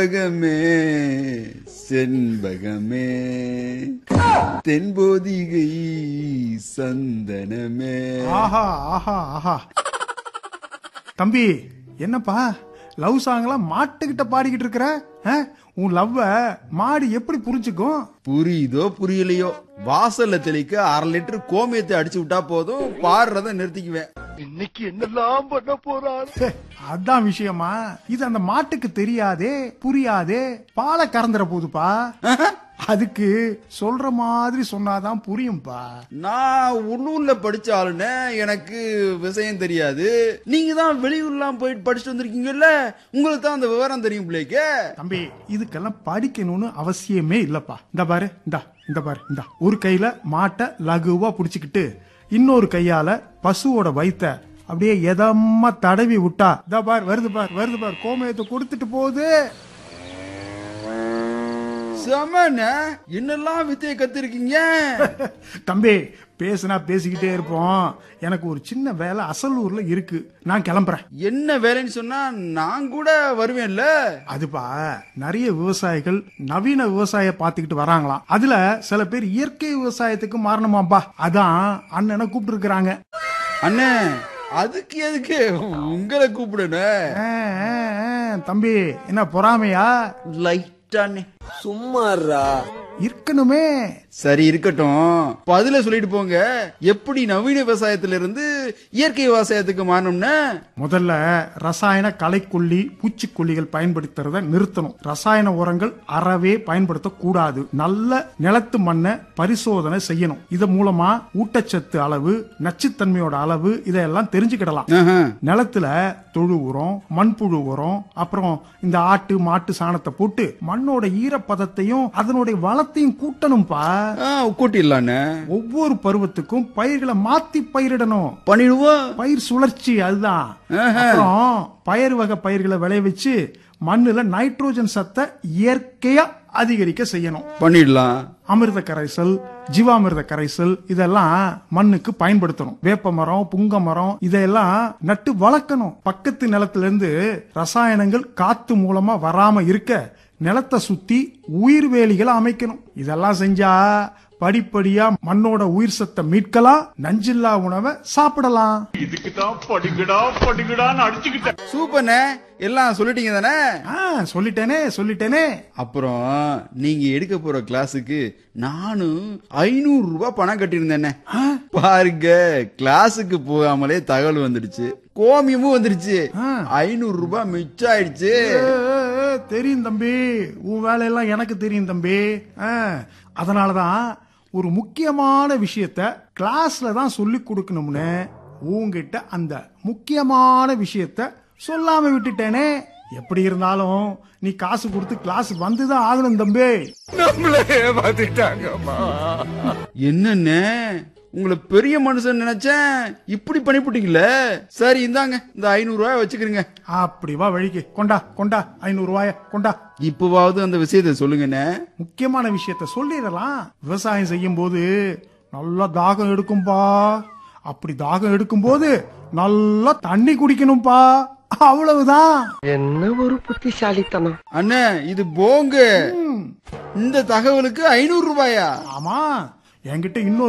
செண்பகமே செண்பகமே தென்போதிகை சந்தனமே ஆஹா ஆஹா ஆஹா தம்பி என்னப்பா லவ் சாங்லாம் மாட்டுக்கிட்ட பாடிக்கிட்டு இருக்கிற ஆ? உன் லவ்வ மாடு எப்படி புரிஞ்சுக்கும் புரியுதோ புரியலையோ வாசல்ல தெளிக்க அரை லிட்டர் கோமியத்தை அடிச்சு விட்டா போதும் பாடுறத நிறுத்திக்குவேன் இன்னைக்கு என்னெல்லாம் பண்ண போறான் ஹே, அதான் விஷயமா இது அந்த மாட்டுக்கு தெரியாதே புரியாதே பாலை கறந்துற போதுப்பா அதுக்கு சொல்ற மாதிரி சொன்னாதான் புரியும்பா நான் உள்ளூர்ல படிச்ச ஆளுனே எனக்கு விஷயம் தெரியாது நீங்க தான் வெளியூர்லாம் போயிட்டு படிச்சுட்டு வந்திருக்கீங்கல்ல உங்களுக்கு தான் அந்த விவரம் தெரியும் பிள்ளைக்கு தம்பி இதுக்கெல்லாம் படிக்கணும்னு அவசியமே இல்லப்பா இந்த பாரு இந்தா இந்த பாரு இந்தா ஒரு கையில மாட்டை லகுவா புடிச்சுக்கிட்டு இன்னொரு கையால பசுவோட வயித்த அப்படியே எதமா தடவி விட்டா இந்த பார் வருது பார் வருது பார் கோமயத்தை கொடுத்துட்டு போகுது செமன என்னெல்லாம் வித்தையை கத்திருக்கீங்க தம்பி பேசுனா பேசிக்கிட்டே இருப்போம் எனக்கு ஒரு சின்ன வேலை அசலூர்ல இருக்கு நான் கிளம்புறேன் என்ன வேலைன்னு சொன்னா நான் கூட வருவேன்ல அதுப்பா நிறைய விவசாயிகள் நவீன விவசாய பாத்துக்கிட்டு வராங்களாம் அதுல சில பேர் இயற்கை விவசாயத்துக்கு மாறணுமாப்பா அதான் அண்ணனை கூப்பிட்டு இருக்கிறாங்க அண்ணே அதுக்கு எதுக்கு உங்களை கூப்பிடணும் ஆ, ஆ, ஆ, தம்பி என்ன பொறாமையா லைட்டானே சும்மாறா இருக்கணுமே சரி இருக்கட்டும் பதில சொல்லிட்டு போங்க எப்படி நவீன விவசாயத்துல இருந்து இயற்கை விவசாயத்துக்கு மாறணும்னு முதல்ல ரசாயன களைக்கொல்லி பூச்சிக்கொல்லிகள் பயன்படுத்துறத நிறுத்தணும் ரசாயன உரங்கள் அறவே பயன்படுத்தக்கூடாது நல்ல நிலத்து மண்ணை பரிசோதனை செய்யணும் இது மூலமா ஊட்டச்சத்து அளவு நச்சுத்தன்மையோட அளவு இதெல்லாம் தெரிஞ்சுக்கிடலாம் ஆஹா. நிலத்துல தொழு உரம் மண்புழு உரம் அப்புறம் இந்த ஆட்டு மாட்டு சாணத்தை போட்டு மண்ணோட ஈரப்பதத்தையும் அதனுடைய வளத்தையும் கூட்டணும்பா ஆ, கூட்டிடலாண்ணே ஒவ்வொரு பருவத்துக்கும் பயிர்களை மாத்தி பயிரிடணும் பண்ணிடுவோம் பயிர் சுழற்சி அதுதான் அப்புறம் பயிர் வகை பயிர்களை விளைவிச்சு மண்ணுல நைட்ரோஜன் சத்தை இயற்கையா அதிகரிக்க செய்யணும் பண்ணிடலாம் அமிர்த கரைசல் ஜீவாமிர்த கரைசல் இதெல்லாம் மண்ணுக்கு பயன்படுத்தணும் வேப்ப மரம் புங்க மரம் இதெல்லாம் நட்டு வளர்க்கணும் பக்கத்து நிலத்துல இருந்து ரசாயனங்கள் காத்து மூலமா வராம இருக்க நிலத்தை சுத்தி உயிர்வேலிகளை அமைக்கணும் இதெல்லாம் செஞ்சா படிப்படியா மண்ணோட உயிர் சத்தை மீட்கலாம் நஞ்சில்லா உணவை சாப்பிடலாம் இதுக்கு தான் படிக்கடா படிக்கடான்னு அடிச்சுக்கிட்டேன் சூப்பர்ண்ணே எல்லாம் சொல்லிட்டீங்க தானே ஆ சொல்லிட்டேனே சொல்லிட்டேனே அப்புறம் நீங்க எடுக்க போற கிளாஸுக்கு நானும் ஐநூறு ரூபாய் பணம் கட்டியிருந்தேனே பாருங்க கிளாஸுக்கு போகாமலே தகவல் வந்துடுச்சு கோமியமும் வந்துடுச்சு ஐநூறு ரூபாய் மிச்சம் ஆயிடுச்சு ஏ, ஏ, ஏ, தெரியும் தம்பி உன் வேலையெல்லாம் எனக்கு தெரியும் தம்பி ஆ, அதனாலதான் ஒரு முக்கியமான விஷயத்த கிளாஸ்ல தான் சொல்லி கொடுக்கணும்னு உங்ககிட்ட அந்த முக்கியமான விஷயத்த சொல்லாம விட்டுட்டேனே எப்படி இருந்தாலும் நீ காசு கொடுத்து கிளாஸ் வந்துதான் ஆகணும் தம்பி நம்மளே ஏமாத்திட்டாங்கம்மா என்னண்ணே உங்களை பெரிய மனுஷன் நினைச்சேன் இப்படி பண்ணிவிட்டீங்களே சரி இந்தாங்க இந்த ஐநூறு ரூபாய் வச்சுக்கிறீங்க அப்படி வா வழிக்கு கொண்டா கொண்டா ஐநூறு ரூபாய கொண்டா இப்பவாவது அந்த விஷயத்தை சொல்லுங்கண்ணே முக்கியமான விஷயத்த சொல்லிடலாம் விவசாயம் செய்யும் போது நல்லா தாகம் எடுக்கும்பா அப்படி தாகம் எடுக்கும்போது நல்லா தண்ணி குடிக்கணும்பா அவ்வளவுதான் என்ன ஒரு புத்திசாலித்தனம் அண்ணே இது போங்க இந்த தகவலுக்கு ஐநூறு ரூபாயா ஆமா என்கிட்ட இன்னொரு